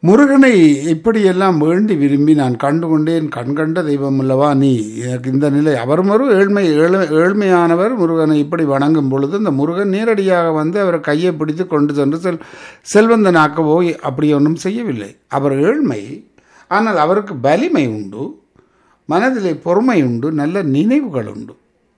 முருகனை இப்படியெல்லாம் வேண்டி விரும்பி நான் கண்டு கொண்டேன் கண் கண்ட தெய்வம் அல்லவா நீ எனக்கு இந்த நிலை அவரும் ஒரு ஏழ்மை ஏழை ஏழ்மையானவர் முருகனை இப்படி வணங்கும் பொழுது இந்த முருகன் நேரடியாக வந்து அவர் கையை பிடித்து கொண்டு சென்று செல் செல்வந்தனாக்கவோ அப்படி ஒன்றும் செய்யவில்லை அவர் ஏழ்மை ஆனால் அவருக்கு வலிமை உண்டு மனதிலே பொறுமை உண்டு நல்ல நினைவுகள் உண்டு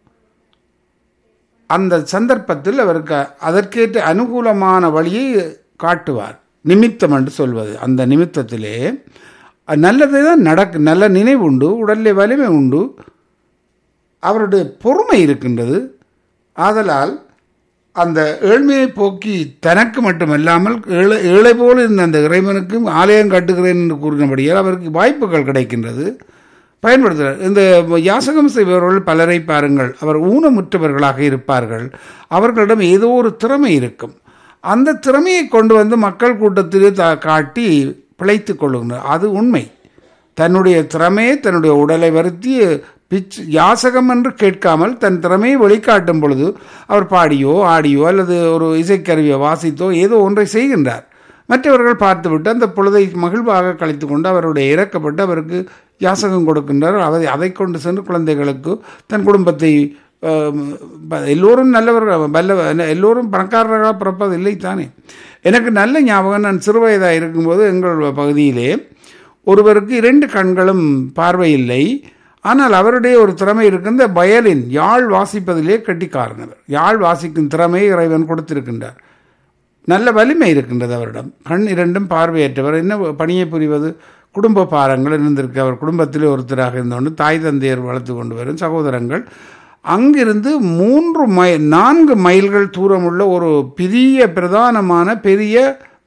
அந்த சந்தர்ப்பத்தில் அவருக்கு அதற்கேற்ற அனுகூலமான வழியை காட்டுவார் நிமித்தம் என்று சொல்வது அந்த நிமித்தத்திலே நல்லதே தான் நடக்கு நல்ல நினைவு உண்டு உடலிலே வலிமை உண்டு அவருடைய பொறுமை இருக்கின்றது ஆதலால் அந்த ஏழ்மையை போக்கி தனக்கு மட்டுமல்லாமல் ஏழை ஏழை போல இருந்த அந்த இறைவனுக்கும் ஆலயம் கட்டுகிறேன் என்று கூறினபடியால் அவருக்கு வாய்ப்புகள் கிடைக்கின்றது பயன்படுத்துகிறார் இந்த யாசகம் செய்பவர்கள் பலரை பாருங்கள் அவர் ஊனமுற்றவர்களாக இருப்பார்கள் அவர்களிடம் ஏதோ ஒரு திறமை இருக்கும் அந்த திறமையை கொண்டு வந்து மக்கள் கூட்டத்திலே த காட்டி பிழைத்து கொள்ளுகின்றனர் அது உண்மை தன்னுடைய திறமையை தன்னுடைய உடலை வருத்தி பிச் யாசகம் என்று கேட்காமல் தன் திறமையை வெளிக்காட்டும் பொழுது அவர் பாடியோ ஆடியோ அல்லது ஒரு இசைக்கருவியை வாசித்தோ ஏதோ ஒன்றை செய்கின்றார் மற்றவர்கள் பார்த்துவிட்டு அந்த பொழுதை மகிழ்வாக கழித்து கொண்டு அவருடைய இறக்கப்பட்டு அவருக்கு யாசகம் கொடுக்கின்றார் அதை அதை கொண்டு சென்று குழந்தைகளுக்கு தன் குடும்பத்தை எல்லோரும் நல்லவர்கள் வல்ல எல்லோரும் பணக்காரர்களாக பிறப்பது இல்லை தானே எனக்கு நல்ல ஞாபகம் நான் சிறுவயதாக இருக்கும்போது எங்கள் பகுதியிலே ஒருவருக்கு இரண்டு கண்களும் பார்வை இல்லை ஆனால் அவருடைய ஒரு திறமை இருக்கின்ற வயலின் யாழ் வாசிப்பதிலே கட்டிக்காரனவர் யாழ் வாசிக்கும் திறமையை இறைவன் கொடுத்திருக்கின்றார் நல்ல வலிமை இருக்கின்றது அவரிடம் கண் இரண்டும் பார்வையற்றவர் என்ன பணியை புரிவது குடும்ப பாரங்கள் இருந்திருக்கு அவர் குடும்பத்திலே ஒருத்தராக இருந்தோண்டு தாய் தந்தையர் வளர்த்து கொண்டு வரும் சகோதரங்கள் அங்கிருந்து மூன்று மைல் நான்கு மைல்கள் தூரமுள்ள ஒரு பெரிய பிரதானமான பெரிய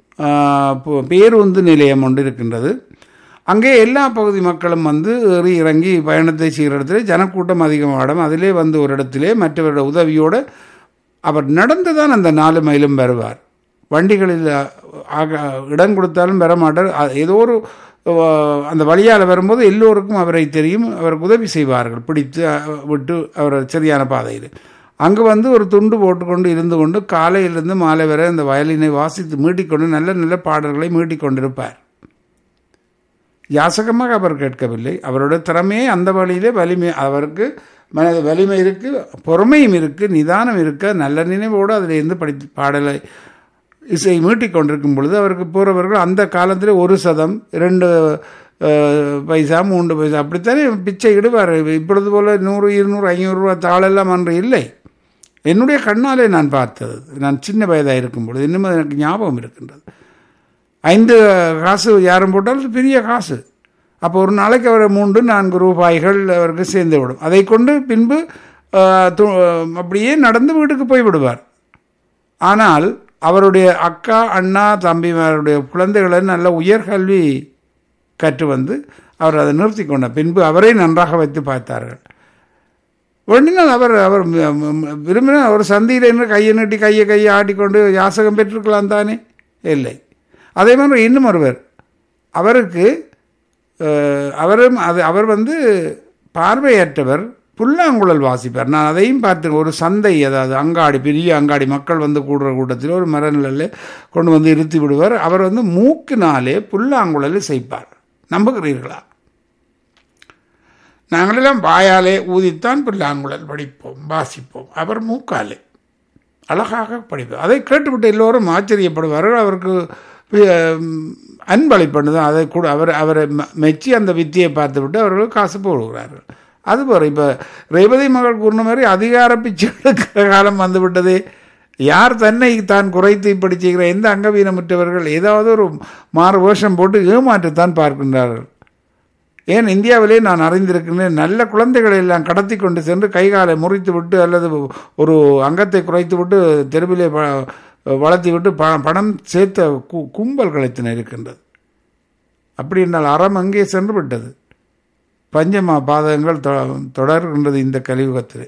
பேருந்து நிலையம் ஒன்று இருக்கின்றது அங்கே எல்லா பகுதி மக்களும் வந்து ஏறி இறங்கி பயணத்தை செய்கிற இடத்துல ஜனக்கூட்டம் அதிகமாகிடும் அதிலே வந்து ஒரு இடத்திலே மற்றவருடைய உதவியோடு அவர் நடந்து தான் அந்த நாலு மைலும் வருவார் வண்டிகளில் இடம் கொடுத்தாலும் வர மாட்டார் ஏதோ ஒரு அந்த வழியால் வரும்போது எல்லோருக்கும் அவரை தெரியும் அவருக்கு உதவி செய்வார்கள் பிடித்து விட்டு அவர் சரியான பாதையில் அங்கே வந்து ஒரு துண்டு போட்டுக்கொண்டு இருந்து கொண்டு காலையிலிருந்து மாலை வரை அந்த வயலினை வாசித்து மீட்டிக்கொண்டு நல்ல நல்ல பாடல்களை மீட்டிக்கொண்டிருப்பார் யாசகமாக அவர் கேட்கவில்லை அவருடைய திறமையே அந்த வழியிலே வலிமை அவருக்கு மனத வலிமை இருக்குது பொறுமையும் இருக்குது நிதானம் இருக்க நல்ல நினைவோடு அதில் இருந்து படித்து பாடலை இசை மீட்டிக் கொண்டிருக்கும் பொழுது அவருக்கு போகிறவர்கள் அந்த காலத்தில் ஒரு சதம் இரண்டு பைசா மூன்று பைசா அப்படித்தானே பிச்சை இடுவார் இப்பொழுது போல் நூறு இருநூறு ஐநூறுரூவா தாளெல்லாம் அன்று இல்லை என்னுடைய கண்ணாலே நான் பார்த்தது நான் சின்ன வயதாக இருக்கும் பொழுது இன்னும் எனக்கு ஞாபகம் இருக்கின்றது ஐந்து காசு யாரும் போட்டாலும் பெரிய காசு அப்போ ஒரு நாளைக்கு அவர் மூன்று நான்கு ரூபாய்கள் அவருக்கு சேர்ந்து விடும் அதை கொண்டு பின்பு அப்படியே நடந்து வீட்டுக்கு போய் விடுவார் ஆனால் அவருடைய அக்கா அண்ணா தம்பிமாருடைய குழந்தைகளை நல்ல உயர்கல்வி கற்று வந்து அவர் அதை நிறுத்தி கொண்டார் பின்பு அவரை நன்றாக வைத்து பார்த்தார்கள் வேண்டினால் அவர் அவர் விரும்பின ஒரு சந்தியில் என்ன கையை நீட்டி கையை கையை ஆட்டிக்கொண்டு யாசகம் பெற்றிருக்கலாம் தானே இல்லை அதே மாதிரி இன்னும் ஒருவர் அவருக்கு அவரும் அது அவர் வந்து பார்வையற்றவர் புல்லாங்குழல் வாசிப்பார் நான் அதையும் பார்த்தேன் ஒரு சந்தை அதாவது அங்காடி பெரிய அங்காடி மக்கள் வந்து கூடுற கூட்டத்தில் ஒரு மரநிலையில் கொண்டு வந்து இருத்தி விடுவார் அவர் வந்து மூக்கினாலே புல்லாங்குழல் செய்ப்பார் நம்புகிறீர்களா நாங்களெல்லாம் வாயாலே ஊதித்தான் புல்லாங்குழல் படிப்போம் வாசிப்போம் அவர் மூக்காலே அழகாக படிப்பார் அதை கேட்டுவிட்டு எல்லோரும் ஆச்சரியப்படுவார்கள் அவருக்கு அன்பளிப்பண்ணு தான் அதை கூட அவர் அவரை மெச்சி அந்த வித்தியை பார்த்து விட்டு அவர்கள் காசு போடுகிறார்கள் அது போகிற இப்போ ரேவதி மகள் கூறின மாதிரி அதிகார பிச்சை எடுக்கிற காலம் வந்து விட்டதே யார் தன்னை தான் குறைத்து இப்படி செய்கிற எந்த அங்கவீனமற்றவர்கள் ஏதாவது ஒரு மாறு வேஷம் போட்டு ஏமாற்றத்தான் பார்க்கின்றார்கள் ஏன் இந்தியாவிலே நான் அறிந்திருக்கின்றேன் நல்ல குழந்தைகளை எல்லாம் கடத்தி கொண்டு சென்று கைகாலை முறித்து விட்டு அல்லது ஒரு அங்கத்தை குறைத்து விட்டு தெருவிலே வளர்த்தி விட்டு ப பணம் சேர்த்த கு கும்பல் கலைத்தின இருக்கின்றது அப்படி என்றால் அறம் அங்கே சென்று விட்டது பஞ்சமா பாதகங்கள் தொடர்கின்றது இந்த கலியுகத்தில்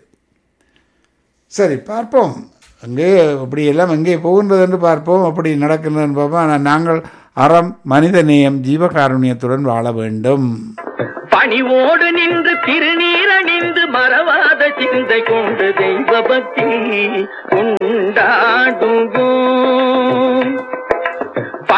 சரி பார்ப்போம் அங்கே அப்படி எல்லாம் எங்கே போகின்றது என்று பார்ப்போம் அப்படி நடக்கின்றது பார்ப்போம் ஆனால் நாங்கள் அறம் மனித நேயம் ஜீவகாருண்யத்துடன் வாழ வேண்டும் பணிவோடு நின்று திருநீரணிந்து மறவாத சிந்தை கொண்டு தெய்வ பக்தி உண்டாடுவோம்